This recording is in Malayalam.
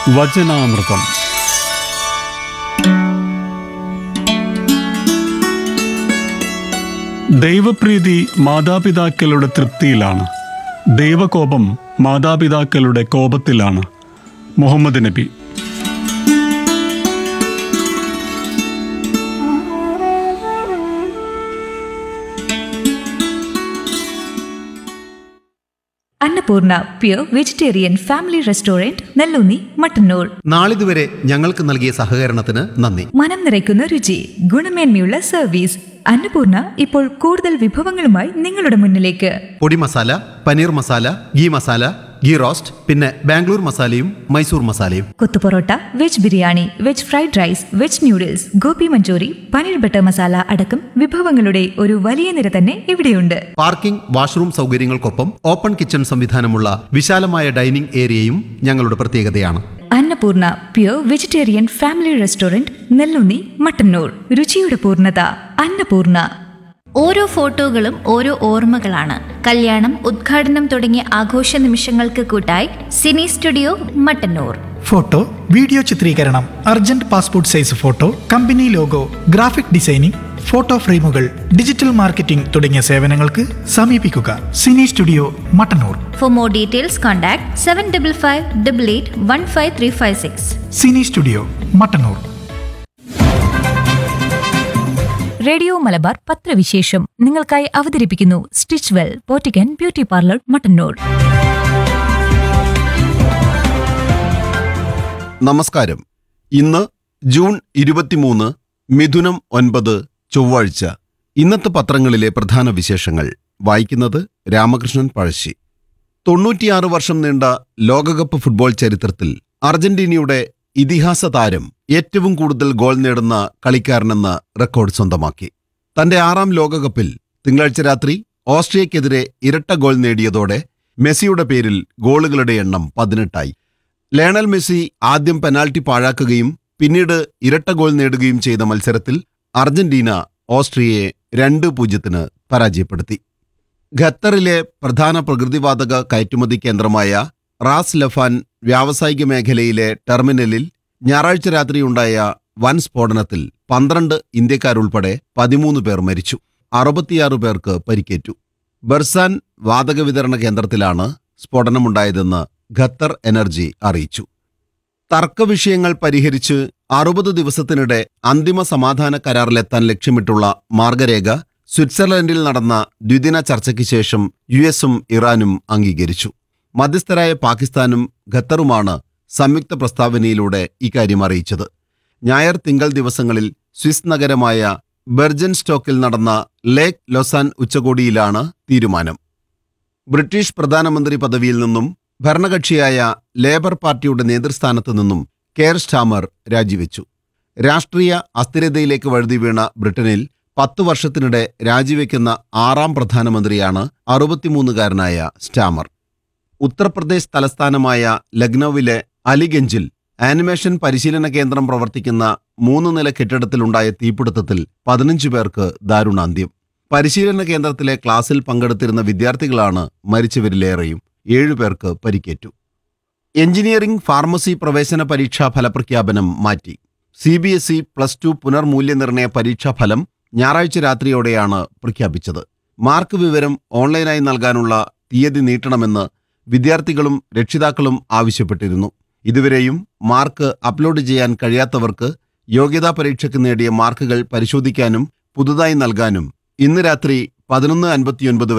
വചനാമൃതം ദൈവപ്രീതി മാതാപിതാക്കളുടെ തൃപ്തിയിലാണ് ദൈവകോപം മാതാപിതാക്കളുടെ കോപത്തിലാണ് മുഹമ്മദ് നബി Annapoorna pure vegetarian family restaurant Nelloonni Mattannur നാളിതുവരെ ഞങ്ങൾക്ക് നൽകിയ സഹകരണത്തിന് നന്ദി മനം നിറയ്ക്കുന്ന രുചി ഗുണമേന്മയുള്ള സർവീസ് അന്നപൂർണ ഇപ്പോൾ കൂടുതൽ വിഭവങ്ങളുമായി നിങ്ങളുടെ മുന്നിലേക്ക് പൊടി മസാല പനീർ മസാല ഗീ മസാല ഗീ റോസ്റ്റ് പിന്നെ ബാംഗ്ലൂർ മസാലയും മൈസൂർ മസാലയും കൊത്തുപൊറോട്ട veg biryani veg fried rice veg noodles gobi manchurian paneer butter masala അടക്കം വിഭവങ്ങളുടെ ഒരു വലിയ നിര തന്നെ ഇവിടെയുണ്ട് പാർക്കിംഗ് വാഷ്റൂം സൗകര്യങ്ങൾക്കൊപ്പം ഓപ്പൺ കിച്ചൺ സംവിധാനമുള്ള വിശാലമായ ഡൈനിംഗ് ഏരിയയും ഞങ്ങളുടെ പ്രത്യേകതയാണ് Annapurna pure vegetarian family restaurant Nellunni Mattannur രുചിയുടെ പൂർണ്ണത അന്നപൂർണ ഓരോ ഫോട്ടോകളും ഓരോ ഓർമ്മകളാണ് കല്യാണം ഉദ്ഘാടനം തുടങ്ങിയ ആഘോഷ നിമിഷങ്ങൾക്ക് കൂട്ടായി cine studio Mattannur photo video ചിത്രീകരണം urgent passport size photo company logo graphic designing photo ഫ്രെയിമുകൾ ഡിജിറ്റൽ മാർക്കറ്റിംഗ് തുടങ്ങിയ സേവനങ്ങൾക്ക് സമീപിക്കുക cine studio Mattannur for more details contact seven double five double eight one five three five six cine studio Mattannur radio Malabar പത്രവിശേഷം നിങ്ങൾക്കായി അവതരിപ്പിക്കുന്നു സ്റ്റിച്ച് വെൽ പോറ്റിക്കൻ ബ്യൂട്ടി പാർലർ മട്ടന്നൂർ നമസ്കാരം ഇന്ന് ജൂൺ ഇരുപത്തിമൂന്ന് മിഥുനം ഒൻപത് ചൊവ്വാഴ്ച ഇന്നത്തെ പത്രങ്ങളിലെ പ്രധാന വിശേഷങ്ങൾ വായിക്കുന്നത് രാമകൃഷ്ണൻ പഴശ്ശി തൊണ്ണൂറ്റിയാറ് വർഷം നീണ്ട ലോകകപ്പ് ഫുട്ബോൾ ചരിത്രത്തിൽ അർജന്റീനയുടെ ഇതിഹാസ താരം ഏറ്റവും കൂടുതൽ ഗോൾ നേടുന്ന കളിക്കാരനെന്ന റെക്കോർഡ് സ്വന്തമാക്കി തന്റെ ആറാം ലോകകപ്പിൽ തിങ്കളാഴ്ച രാത്രി ഓസ്ട്രിയക്കെതിരെ ഇരട്ട ഗോൾ നേടിയതോടെ മെസ്സിയുടെ പേരിൽ ഗോളുകളുടെ എണ്ണം പതിനെട്ടായി ലയണൽ മെസ്സി ആദ്യം പെനാൽറ്റി പാഴാക്കുകയും പിന്നീട് ഇരട്ട ഗോൾ നേടുകയും ചെയ്ത മത്സരത്തിൽ അർജന്റീന ഓസ്ട്രിയയെ രണ്ട് പൂജ്യത്തിന് പരാജയപ്പെടുത്തി ഖത്തറിലെ പ്രധാന പ്രകൃതിവാതക കയറ്റുമതി കേന്ദ്രമായ റാസ് ലഫാൻ വ്യാവസായിക മേഖലയിലെ ടെർമിനലിൽ ഞായറാഴ്ച രാത്രിയുണ്ടായ വൻ സ്ഫോടനത്തിൽ പന്ത്രണ്ട് ഇന്ത്യക്കാരുൾപ്പെടെ പതിമൂന്ന് പേർ മരിച്ചു അറുപത്തിയാറ് പേർക്ക് പരിക്കേറ്റു ബർസാൻ വാതക വിതരണ കേന്ദ്രത്തിലാണ് സ്ഫോടനമുണ്ടായതെന്ന് ഖത്തർ എനർജി അറിയിച്ചു തർക്കവിഷയങ്ങൾ പരിഹരിച്ച് അറുപത് ദിവസത്തിനിടെ അന്തിമ സമാധാന കരാറിലെത്താൻ ലക്ഷ്യമിട്ടുള്ള മാർഗരേഖ സ്വിറ്റ്സർലൻഡിൽ നടന്ന ദ്വിദിന ചർച്ചയ്ക്ക് ശേഷം യു എസും ഇറാനും അംഗീകരിച്ചു മധ്യസ്ഥരായ പാകിസ്ഥാനും ഖത്തറുമാണ് സംയുക്ത പ്രസ്താവനയിലൂടെ ഇക്കാര്യം അറിയിച്ചത് ഞായർ തിങ്കൾ ദിവസങ്ങളിൽ സ്വിസ് നഗരമായ ബെർജൻ സ്റ്റോക്കിൽ നടന്ന ലേക്ക് ലൊസാൻ ഉച്ചകോടിയിലാണ് തീരുമാനം ബ്രിട്ടീഷ് പ്രധാനമന്ത്രി പദവിയിൽ നിന്നും ഭരണകക്ഷിയായ ലേബർ പാർട്ടിയുടെ നേതൃസ്ഥാനത്ത് നിന്നും കെയർ സ്റ്റാമർ രാജിവെച്ചു രാഷ്ട്രീയ അസ്ഥിരതയിലേക്ക് വഴുതി വീണ ബ്രിട്ടനിൽ പത്തു വർഷത്തിനിടെ രാജിവെക്കുന്ന ആറാം പ്രധാനമന്ത്രിയാണ് അറുപത്തിമൂന്നുകാരനായ സ്റ്റാമർ ഉത്തർപ്രദേശ് തലസ്ഥാനമായ ലക്നൌവിലെ അലിഗഞ്ചിൽ ആനിമേഷൻ പരിശീലന കേന്ദ്രം പ്രവർത്തിക്കുന്ന മൂന്ന് നില കെട്ടിടത്തിലുണ്ടായ തീപിടുത്തത്തിൽ പതിനഞ്ച് പേർക്ക് ദാരുണാന്ത്യം പരിശീലന കേന്ദ്രത്തിലെ ക്ലാസ്സിൽ പങ്കെടുത്തിരുന്ന വിദ്യാർത്ഥികളാണ് മരിച്ചവരിലേറെയും ഏഴുപേർക്ക് പരിക്കേറ്റു എഞ്ചിനീയറിംഗ് ഫാർമസി പ്രവേശന പരീക്ഷാ ഫലപ്രഖ്യാപനം മാറ്റി C B S E plus two പുനർമൂല്യനിർണയ പരീക്ഷാ ഫലം ഞായറാഴ്ച രാത്രിയോടെയാണ് പ്രഖ്യാപിച്ചത് മാർക്ക് വിവരം ഓൺലൈനായി നൽകാനുള്ള തീയതി നീട്ടണമെന്ന് വിദ്യാർത്ഥികളും രക്ഷിതാക്കളും ആവശ്യപ്പെട്ടിരുന്നു ഇതുവരെയും മാർക്ക് അപ്ലോഡ് ചെയ്യാൻ കഴിയാത്തവർക്ക് യോഗ്യതാ പരീക്ഷയ്ക്ക് നേടിയ മാർക്കുകൾ പരിശോധിക്കാനും പുതുതായി നൽകാനും ഇന്ന് രാത്രി പതിനൊന്ന് അൻപത്തിയൊൻപത്